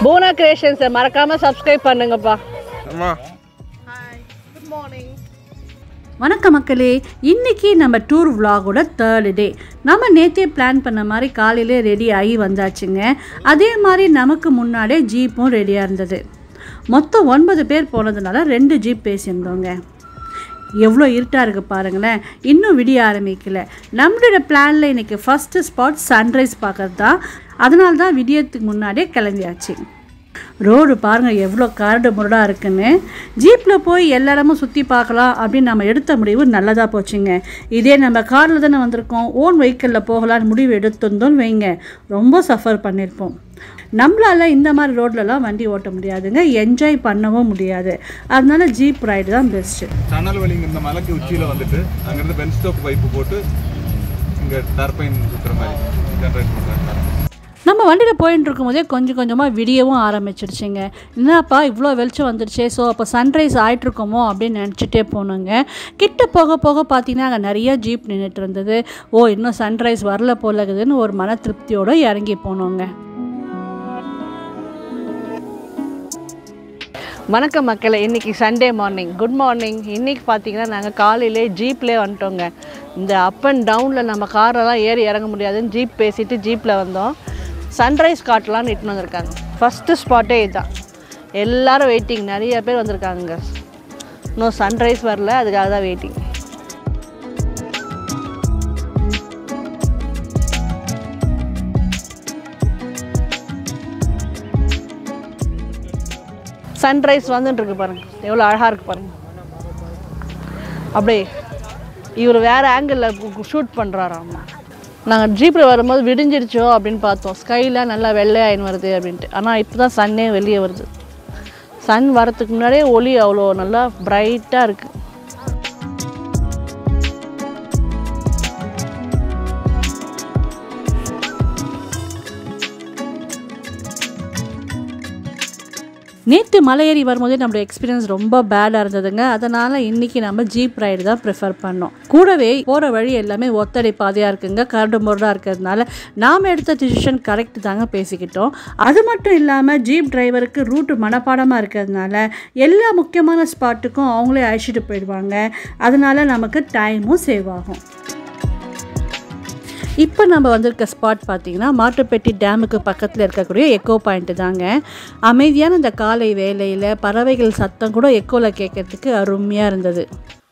போனா கிரியேஷன்ஸை மறக்காம சப்ஸ்கிரைப் பண்ணுங்கப்பா அம்மா வணக்கம் மக்களே இன்னைக்கு நம்ம டூர் vlogோட தேர்ட் டே நம்ம நேற்றே பிளான் பண்ண மாதிரி காலையிலே ரெடி ஆகி வந்தாச்சுங்க அதே மாதிரி நமக்கு முன்னாடியே ஜீப்பும் ரெடியாக இருந்தது மொத்தம் ஒன்பது பேர் போனதுனால ரெண்டு ஜீப் பேசியிருந்தோங்க எவ்வளோ இருட்டாக இருக்குது பாருங்களேன் இன்னும் விடிய ஆரம்பிக்கல நம்மளோட பிளானில் இன்றைக்கி ஃபஸ்ட்டு ஸ்பாட் சன்ரைஸ் பார்க்கறது தான் அதனால தான் விடியறதுக்கு முன்னாடியே கிளம்பியாச்சு ரோடு பாருங்கள் எவ்வளோ கரடு முரடாக இருக்குன்னு ஜீப்பில் போய் எல்லா இடமும் சுற்றி பார்க்கலாம் அப்படின்னு நம்ம எடுத்த முடிவு நல்லதாக போச்சுங்க இதே நம்ம காரில் தானே வந்திருக்கோம் ஓன் வெஹிக்கிளில் போகலான்னு முடிவு எடுத்திருந்தோன்னு வைங்க ரொம்ப சஃபர் பண்ணியிருப்போம் நம்மளால் இந்த மாதிரி ரோட்லலாம் வண்டி ஓட்ட முடியாதுங்க என்ஜாய் பண்ணவும் முடியாது அதனால ஜீப் ரைடு தான் பெஸ்ட்டு சணல் வழிங்க இந்த மலைக்கு உச்சியில் வந்துட்டு அங்கேருந்து பென் ஸ்டோப் பைப்பு போட்டு இங்கே டர்பைன் சுற்றுற மாதிரி ஜென்ரேட் பண்ணுறாங்க நம்ம வண்டியில் போயிட்டு இருக்கும்போதே கொஞ்சம் கொஞ்சமாக விடியவும் ஆரம்பிச்சிடுச்சுங்க என்னப்பா இவ்வளோ வெளிச்சம் வந்துடுச்சே ஸோ அப்போ சன்ரைஸ் ஆகிட்ருக்கோமோ அப்படின்னு நினச்சிட்டே போனோங்க கிட்ட போக போக பார்த்தீங்கன்னா அங்கே நிறைய ஜீப் நின்றுட்டு இருந்தது ஓ இன்னும் சன்ரைஸ் வரல போலகுதுன்னு ஒரு மன திருப்தியோடு இறங்கி போனோங்க வணக்கம் மக்களே இன்னைக்கு சண்டே மார்னிங் குட் மார்னிங் இன்னைக்கு பார்த்தீங்கன்னா நாங்கள் காலையிலே ஜீப்லேயே வந்துட்டோங்க இந்த அப் அண்ட் டவுனில் நம்ம காரெல்லாம் ஏறி இறங்க முடியாதுன்னு ஜீப் பேசிட்டு ஜீப்பில் வந்தோம் சன்ரைஸ் காட்டலான்னு இட்டுன்னு வந்திருக்காங்க ஃபஸ்ட்டு ஸ்பாட்டே இதுதான் எல்லாரும் வெயிட்டிங் நிறைய பேர் வந்திருக்காங்க இன்னும் சன்ரைஸ் வரல அதுக்காக தான் வெயிட்டிங் சன்ரைஸ் வந்துட்டு இருக்கு பாருங்க எவ்வளோ அழகாக இருக்கு பாருங்க அப்படியே இவர் வேற ஆங்கிளில் ஷூட் பண்ணுறாராம் நாங்கள் ஜீப்பில் வரும்போது விடிஞ்சிருச்சோ அப்படின்னு பார்த்தோம் ஸ்கைலாம் நல்லா வெள்ளையாயின் வருது அப்படின்ட்டு ஆனால் இப்போ தான் சன்னே வெளியே வருது சன் வரத்துக்கு முன்னாடியே ஒளி அவ்வளோ நல்லா பிரைட்டாக இருக்குது நேற்று மலை ஏறி வரும்போதே நம்மளோட எக்ஸ்பீரியன்ஸ் ரொம்ப பேடாக இருந்ததுங்க அதனால் இன்றைக்கி நம்ம ஜீப் ரைடு தான் ப்ரிஃபர் பண்ணோம் கூடவே போகிற வழி எல்லாமே ஒத்தடை பாதையாக இருக்குங்க கரடு முரடாக இருக்கிறதுனால நாம் எடுத்த டிசிஷன் கரெக்ட் தாங்க பேசிக்கிட்டோம் அது மட்டும் இல்லாமல் ஜீப் டிரைவருக்கு ரூட்டு மனப்பாடமாக இருக்கிறதுனால எல்லா முக்கியமான ஸ்பாட்டுக்கும் அவங்களே அழைச்சிட்டு போயிடுவாங்க அதனால நமக்கு டைமும் சேவ் ஆகும் இப்போ நம்ம வந்திருக்க ஸ்பாட் பார்த்தீங்கன்னா மாட்டுப்பெட்டி டேமுக்கு பக்கத்தில் இருக்கக்கூடிய எக்கோ பாயிண்ட் தாங்க அமைதியான இந்த காலை வேலையில் பறவைகள் சத்தம் கூட எக்கோவில் கேட்கறதுக்கு அருமையாக இருந்தது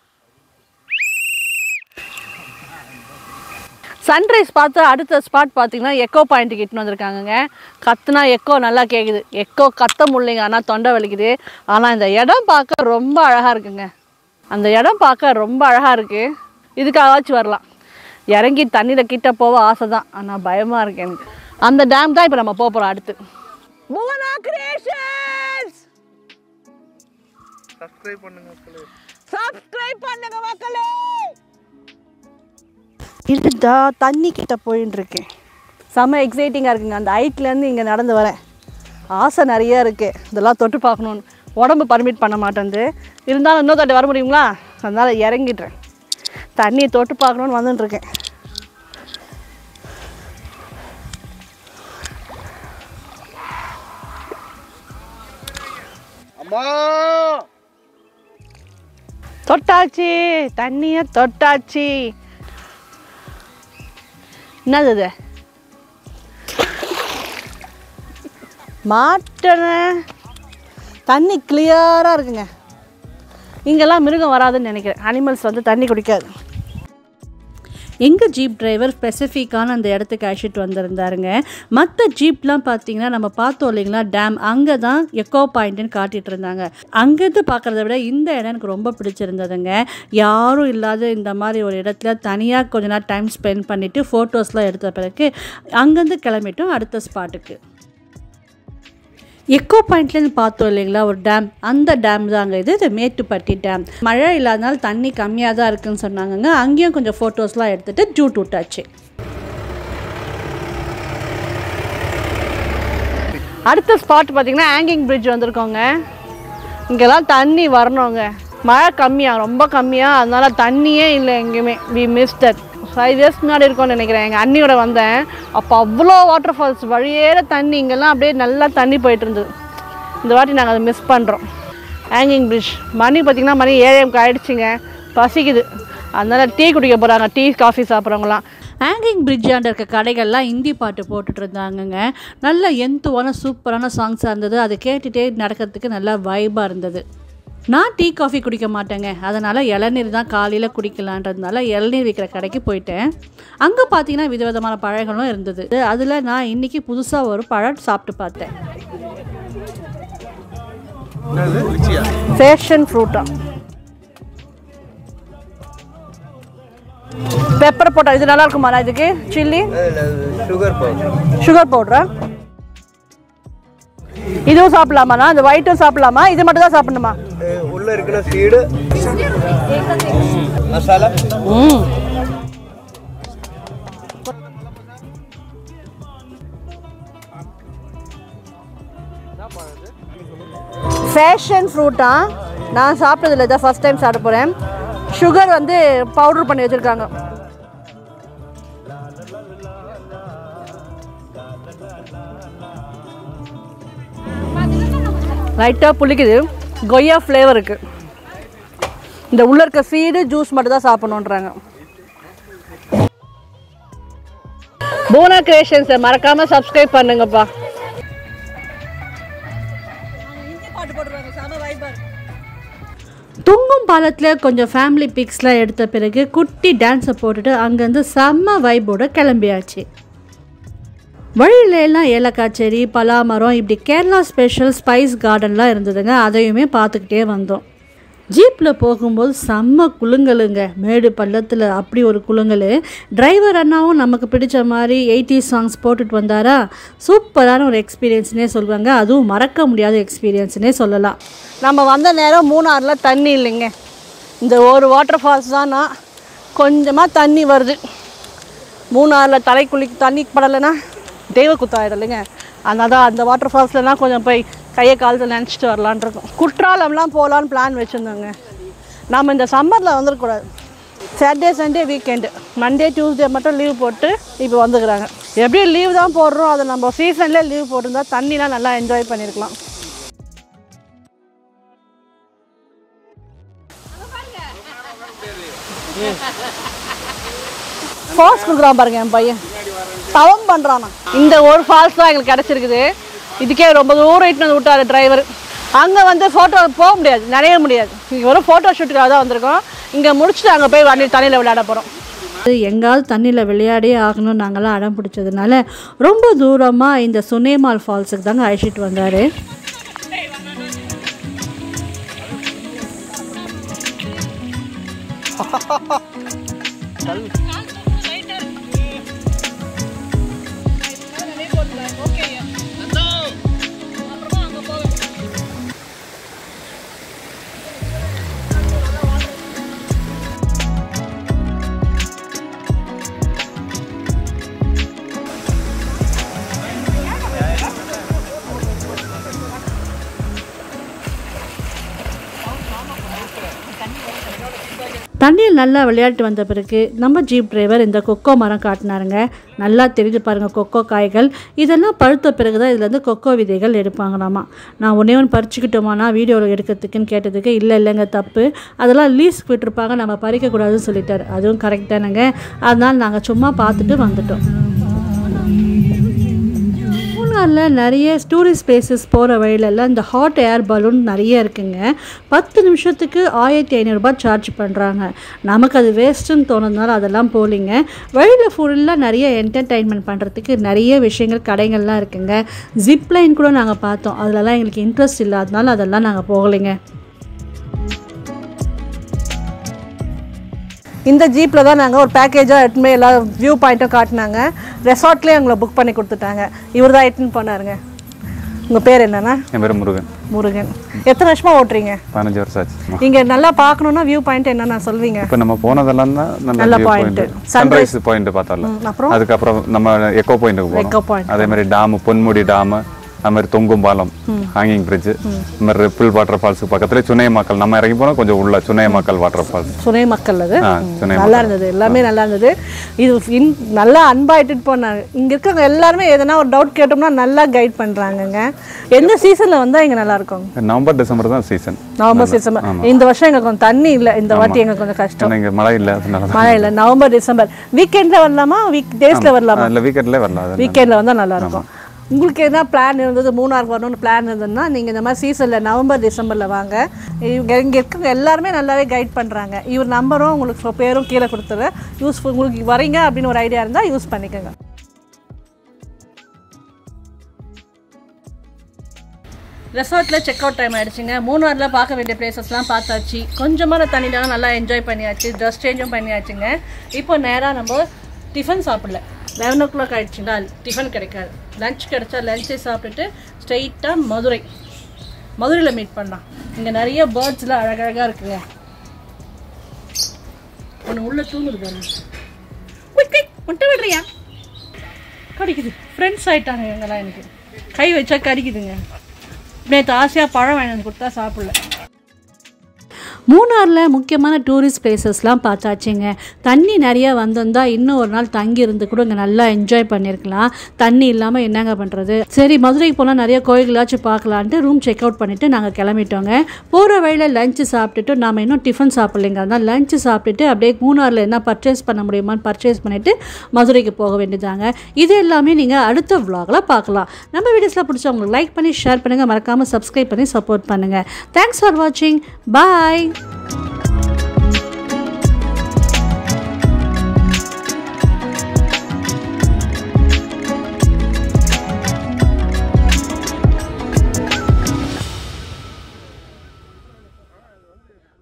சன்ரைஸ் பார்த்து அடுத்த ஸ்பாட் பார்த்தீங்கன்னா எக்கோ பாயிண்ட்டுக்கு இட்டுன்னு வந்திருக்காங்கங்க கத்துனா எக்கோ நல்லா கேட்குது எக்கோ கத்த முடியலைங்க ஆனால் தொண்டை வலிக்குது ஆனால் இந்த இடம் பார்க்க ரொம்ப அழகாக இருக்குங்க அந்த இடம் பார்க்க ரொம்ப அழகாக இருக்குது இதுக்காகவாச்சும் வரலாம் இறங்கி தண்ணியில் கிட்ட போக ஆசை தான் ஆனால் பயமாக இருக்கு எனக்கு அந்த டேம் தான் இப்போ நம்ம போக போகிறோம் அடுத்து புவனா கிரியேஷன்ஸ் சப்ஸ்கிரைப் பண்ணுங்க மக்களே சப்ஸ்கிரைப் பண்ணுங்க மக்களே இதுதா தண்ணி கிட்ட போயின்னு இருக்கேன் செம்ம எக்ஸைட்டிங்காக இருக்குங்க அந்த ஹைட்லேருந்து இங்கே நடந்து வரேன் ஆசை நிறைய இருக்குது இதெல்லாம் தொட்டு பார்க்கணுன்னு உடம்பு பர்மிட் பண்ண மாட்டேங்குது இருந்தாலும் இன்னொரு தாட்டி வர முடியுங்களா அதனால் இறங்கிடுறேன் தண்ணியை தொட்டு பார்க்கணுன்னு வந்துட்டு இருக்கேன் அம்மா தொட்டாச்சு தண்ணியை தொட்டாச்சு என்னது இது மாட்டன தண்ணி கிளியராக இருக்குங்க இங்கெல்லாம் மிருகம் வராதுன்னு நினைக்கிறேன் அனிமல்ஸ் வந்து தண்ணி குடிக்காது எங்கள் ஜீப் டிரைவர் ஸ்பெசிஃபிக்கான அந்த இடத்துக்கு அழைச்சிட்டு வந்திருந்தாருங்க மற்ற ஜீப்லாம் பார்த்தீங்கன்னா நம்ம பார்த்தோம் இல்லைங்களா டேம் அங்கே தான் எக்கோ பாயிண்ட்டுன்னு காட்டிட்டு இருந்தாங்க அங்கேருந்து பார்க்குறத விட இந்த இடம் எனக்கு ரொம்ப பிடிச்சிருந்ததுங்க யாரும் இல்லாத இந்த மாதிரி ஒரு இடத்துல தனியாக கொஞ்ச நேரம் டைம் ஸ்பெண்ட் பண்ணிவிட்டு ஃபோட்டோஸ்லாம் எடுத்த பிறகு அங்கேருந்து கிளம்பிட்டோம் அடுத்த ஸ்பாட்டுக்கு எக்கோ பாயிண்ட்லேருந்து பார்த்தோம் இல்லைங்களா ஒரு டேம் அந்த டேம் தாங்க இது இது மேட்டுப்பட்டி டேம் மழை இல்லாதனால தண்ணி கம்மியாக தான் இருக்குன்னு சொன்னாங்கங்க அங்கேயும் கொஞ்சம் ஃபோட்டோஸ்லாம் எடுத்துகிட்டு ஜூட் விட்டாச்சு அடுத்த ஸ்பாட் பார்த்தீங்கன்னா ஹேங்கிங் பிரிட்ஜ் வந்திருக்கோங்க இங்கெல்லாம் தண்ணி வரணுங்க மழை கம்மியாக ரொம்ப கம்மியாக அதனால தண்ணியே இல்லை எங்கேயுமே வி மிஸ்டட் ஃபைவ் இயர்ஸ் முன்னாடி இருக்கும்னு நினைக்கிறேன் எங்கள் அண்ணியோட வந்தேன் அப்போ அவ்வளோ வாட்டர் ஃபால்ஸ் வழியேற தண்ணி இங்கெல்லாம் அப்படியே நல்லா தண்ணி போயிட்டு இருந்தது இந்த வாட்டி நாங்கள் அதை மிஸ் பண்ணுறோம் ஹேங்கிங் பிரிட்ஜ் மணி பார்த்திங்கன்னா மணி ஏழேமுக்கு ஆயிடுச்சுங்க பசிக்குது அதனால டீ குடிக்க போகிறாங்க டீ காஃபி சாப்பிட்றவங்களாம் ஹேங்கிங் பிரிட்ஜாண்ட இருக்க கடைகள்லாம் ஹிந்தி பாட்டு போட்டுட்டு இருந்தாங்கங்க நல்ல எந்துவான சூப்பரான சாங்ஸாக இருந்தது அதை கேட்டுகிட்டே நடக்கிறதுக்கு நல்லா வைபாக இருந்தது நான் டீ காஃபி குடிக்க மாட்டேங்க அதனால் இளநீர் தான் காலையில் குடிக்கலான்றதுனால இளநீர் விற்கிற கடைக்கு போயிட்டேன் அங்கே பார்த்தீங்கன்னா விதவிதமான பழங்களும் இருந்தது அதில் நான் இன்னைக்கு புதுசாக ஒரு பழம் சாப்பிட்டு பார்த்தேன் ஃபேஷன் ஃப்ரூட்டா பெப்பர் போட்டா இது நல்லா இருக்குமாடா இதுக்கு சில்லி சுகர் பவுடர் சுகர் பவுடரா இதுவும் சாப்பிடலாமாண்ணா இந்த ஒயிட்டும் சாப்பிடலாமா இது மட்டும் தான் சாப்பிடணுமா உள்ள இருக்கிற சீடு மசாலா ம் ஃபேஷன் ஃப்ரூட்டா நான் சாப்பிட்டதில்ல இதான் ஃபஸ்ட் டைம் சாப்பிட போகிறேன் சுகர் வந்து பவுடர் பண்ணி வச்சுருக்காங்க லைட்டாக புளிக்குது கொய்யா ஃப்ளேவர் இருக்குது இந்த உள்ள இருக்க சீடு ஜூஸ் மட்டும் தான் சாப்பிடணுன்றாங்க போனா கிரியேஷன்ஸை மறக்காம சப்ஸ்கிரைப் பண்ணுங்கப்பா துங்கும் பாலத்தில் கொஞ்சம் ஃபேமிலி பிக்ஸ்லாம் எடுத்த பிறகு குட்டி டான்ஸை போட்டுட்டு அங்கேருந்து செம்ம வைபோட கிளம்பியாச்சு வழியில எல்லாம் ஏலக்காய் செடி பலாமரம் இப்படி கேரளா ஸ்பெஷல் ஸ்பைஸ் கார்டன்லாம் இருந்ததுங்க அதையுமே பார்த்துக்கிட்டே வந்தோம் ஜீப்பில் போகும்போது செம்ம குலுங்கலுங்க மேடு பள்ளத்தில் அப்படி ஒரு குலுங்கல் டிரைவர் அண்ணாவும் நமக்கு பிடிச்ச மாதிரி எயிட்டி சாங்ஸ் போட்டுட்டு வந்தாரா சூப்பரான ஒரு எக்ஸ்பீரியன்ஸ்னே சொல்லுவாங்க அதுவும் மறக்க முடியாத எக்ஸ்பீரியன்ஸ்னே சொல்லலாம் நம்ம வந்த நேரம் மூணாறில் தண்ணி இல்லைங்க இந்த ஒரு வாட்டர் ஃபால்ஸ் தானா கொஞ்சமாக தண்ணி வருது மூணாறில் தலை குளி தண்ணி படலைன்னா தெய்வ குத்தாயிடும் இல்லைங்க அதனால தான் அந்த வாட்டர் ஃபால்ஸ்லலாம் கொஞ்சம் போய் கையை காலத்தில் நினச்சிட்டு வரலான் இருக்கோம் குற்றாலம்லாம் போகலான்னு பிளான் வச்சுருந்தோங்க நம்ம இந்த சம்மரில் வந்துடக்கூடாது Saturday Sunday weekend Monday Tuesday மட்டும் லீவ் போட்டு இப்போ வந்துக்கிறாங்க எப்படி லீவ் தான் போடுறோம் அதை நம்ம சீசன்லேயே லீவ் போட்டிருந்தா தண்ணிலாம் நல்லா என்ஜாய் பண்ணியிருக்கலாம் ஃபால்ஸ் கொடுக்குறான் பாருங்க என் பையன் தவம் பண்ணுறானா இந்த ஒரு ஃபால்ஸ் தான் எங்களுக்கு கிடச்சிருக்குது இதுக்கே ரொம்ப தூரம் இட்டு வந்து விட்டாரு டிரைவர் அங்கே வந்து ஃபோட்டோ போக முடியாது நிறைய முடியாது இங்கே ஒரு ஃபோட்டோ ஷூட்டுக்காக தான் வந்திருக்கோம் இங்கே முடிச்சுட்டு அங்கே போய் வண்டி தண்ணியில் விளையாட போகிறோம் எங்காவது தண்ணியில் விளையாடியே ஆகணும்னு நாங்கள்லாம் அடம் பிடிச்சதுனால ரொம்ப தூரமாக இந்த சுனேமால் ஃபால்ஸுக்கு தாங்க அழைச்சிட்டு வந்தார் தண்ணியில் நல்லா விளையாட்டு வந்த பிறகு நம்ம ஜீப் டிரைவர் இந்த கொக்கோ மரம் காட்டினாருங்க நல்லா தெரிஞ்சு பாருங்கள் கொக்கோ காய்கள் இதெல்லாம் பழுத்த பிறகு தான் இதுலேருந்து கொக்கோ விதைகள் எடுப்பாங்களாமா நான் ஒன்றே ஒன்று பறிச்சுக்கிட்டோமானா வீடியோவில் எடுக்கிறதுக்குன்னு கேட்டதுக்கு இல்லை இல்லைங்க தப்பு அதெல்லாம் லீஸ் விட்டுருப்பாங்க நம்ம பறிக்கக்கூடாதுன்னு சொல்லிட்டாரு அதுவும் கரெக்ட் தானேங்க அதனால் நாங்கள் சும்மா பார்த்துட்டு வந்துட்டோம் மூணாரில் நிறைய டூரிஸ்ட் பிளேசஸ் போகிற வழியிலெல்லாம் இந்த ஹாட் ஏர் பலூன் நிறைய இருக்குங்க பத்து நிமிஷத்துக்கு ஆயிரத்தி ஐநூறுரூபா சார்ஜ் பண்ணுறாங்க நமக்கு அது வேஸ்ட்டுன்னு தோணுதுனால அதெல்லாம் போகலிங்க வழியில் ஃபுல்லாக நிறைய என்டர்டைன்மெண்ட் பண்ணுறதுக்கு நிறைய விஷயங்கள் கடைகள்லாம் இருக்குங்க ஜிப்லைன் கூட நாங்கள் பார்த்தோம் அதிலலாம் எங்களுக்கு இன்ட்ரெஸ்ட் இல்லாதனால அதெல்லாம் நாங்கள் போகலைங்க இந்த ஜீப்பில் தான் நாங்கள் ஒரு பேக்கேஜாக எட்டுமே எல்லா வியூ பாயிண்ட்டும் காட்டினாங்க ரெசார்ட்லேயே எங்களை புக் பண்ணி கொடுத்துட்டாங்க இவர் தான் எட்டுன்னு பண்ணாருங்க உங்கள் பேர் என்னன்னா என் பேர் முருகன் முருகன் எத்தனை வருஷமா ஓட்டுறீங்க பதினஞ்சு வருஷம் ஆச்சு இங்கே நல்லா பார்க்கணுன்னா வியூ பாயிண்ட் என்னென்ன சொல்வீங்க இப்போ நம்ம போனதெல்லாம் தான் நல்ல நல்ல view point. Point sunrise point பார்த்தோம்ல ம், அப்புறம் அதுக்கப்புறம் நம்ம எக்கோ பாயிண்ட்டுக்கு Echo point. போனோம் அதே மாதிரி டேம் பொன்முடி டேம் அது மாதிரி தொங்கும் பாலம் ஹேங்கிங் பிரிட்ஜ் அது மாதிரி ரிப்பிள் வாட்டர் ஃபால்ஸுக்கு பக்கத்துல சுனையமாக்கல் நம்ம இறங்கி போனால் கொஞ்சம் உள்ள சுனையமாக்கல் வாட்டர் ஃபால்ஸ் சுனை மக்கள் அது ஆ சுனை நல்லா இருந்தது எல்லாமே நல்லா இருந்தது இது இன் நல்லா அன்பாயிட்டு போனாங்க இங்க இருக்கவங்க எல்லாருமே எதனா ஒரு டவுட் கேட்டோம்னா நல்லா கைட் பண்றாங்கங்க எந்த சீசன்ல வந்தா இங்க நல்லா இருக்கும் நவம்பர் டிசம்பர் தான் சீசன் நவம்பர் சீசன் இந்த வருஷம் எங்களுக்கு கொஞ்சம் தண்ணி இல்லை இந்த வாட்டி எங்களுக்கு கொஞ்சம் கஷ்டம் ஏன்னா இங்கே மழை இல்லை அதனால தான் மழை இல்லை நவம்பர் டிசம்பர் வீக்கெண்ட்ல வரலாமா வீக் டேஸ்ல வரலாமா இல்லை வீக்கெண்ட்லேயே வரலாம் அது வீக்கெண்டில் வந்தால் நல்லா இருக்கும் உங்களுக்கு எதனா பிளான் இருந்தது மூணாருக்கு வரணும்னு பிளான் இருந்ததுன்னா நீங்கள் இந்த மாதிரி சீசனில் நவம்பர் டிசம்பரில் வாங்க இவங்க இங்கே இருக்கவங்க எல்லாருமே நல்லாவே கைட் பண்ணுறாங்க இவர் நம்பரும் உங்களுக்கு சொ- பேரும் கீழே கொடுத்துரு யூஸ்ஃபுல் உங்களுக்கு வரீங்க அப்படின்னு ஒரு ஐடியா இருந்தால் யூஸ் பண்ணிக்கோங்க ரெசார்ட்டில் செக் அவுட் டைம் ஆயிடுச்சுங்க மூணாரில் பார்க்க வேண்டிய பிளேசஸ்லாம் பார்த்தாச்சு கொஞ்சமான தண்ணிலாம் நல்லா என்ஜாய் பண்ணியாச்சு ட்ரெஸ் சேஞ்சும் பண்ணியாச்சுங்க இப்போ நேராக நம்ம டிஃபன் சாப்பிடல லெவன் ஓ கிளாக் ஆயிடுச்சுங்களா டிஃபன் கிடைக்காது லஞ்ச் கிடைச்சா லஞ்சே சாப்பிட்டுட்டு ஸ்ட்ரெயிட்டாக மதுரை மதுரையில் மீட் பண்ணலாம் இங்கே நிறைய பேர்ட்ஸ்லாம் அழகழகாக இருக்குங்க ஒன்று உள்ள தூங்குது பாருங்க உய், கை, முட்டை விடுறியா கடிக்குது ஃப்ரெண்ட்ஸ் ஆயிட்டாங்க இவங்கெல்லாம் எனக்கு கை வச்சா கடிக்குதுங்க நேற்று ஆசையாக பழம் வாங்கி வந்து கொடுத்தா சாப்பிடல மூணாரில் முக்கியமான டூரிஸ்ட் பிளேசஸ்லாம் பார்த்தாச்சுங்க தண்ணி நிறைய வந்திருந்தா இன்னும் ஒரு நாள் தங்கி இருந்து கூட இங்கே நல்லா என்ஜாய் பண்ணியிருக்கலாம் தண்ணி இல்லாமல் என்னங்க பண்ணுறது சரி மதுரைக்கு போனால் நிறைய கோயில்களாச்சும் பார்க்கலான்ட்டு ரூம் செக் அவுட் பண்ணிவிட்டு நாங்கள் கிளம்பிட்டோங்க போகிற வழியில் லஞ்சு சாப்பிட்டுட்டு நாம் இன்னும் டிஃபன் சாப்பிட்லைங்க அதனால் லஞ்சு சாப்பிட்டுட்டு அப்படியே மூணாரில் என்ன பர்ச்சேஸ் பண்ண முடியுமான்னு பர்ச்சேஸ் பண்ணிவிட்டு மதுரைக்கு போக வேண்டியதாங்க இது எல்லாமே நீங்கள் அடுத்த vlogல பார்க்கலாம் நம்ம வீடியோஸில் பிடிச்சா உங்களுக்கு லைக் பண்ணி ஷேர் பண்ணுங்கள் மறக்காமல் சப்ஸ்கிரைப் பண்ணி சப்போர்ட் பண்ணுங்கள் தேங்க்ஸ் ஃபார் வாட்சிங் பாய்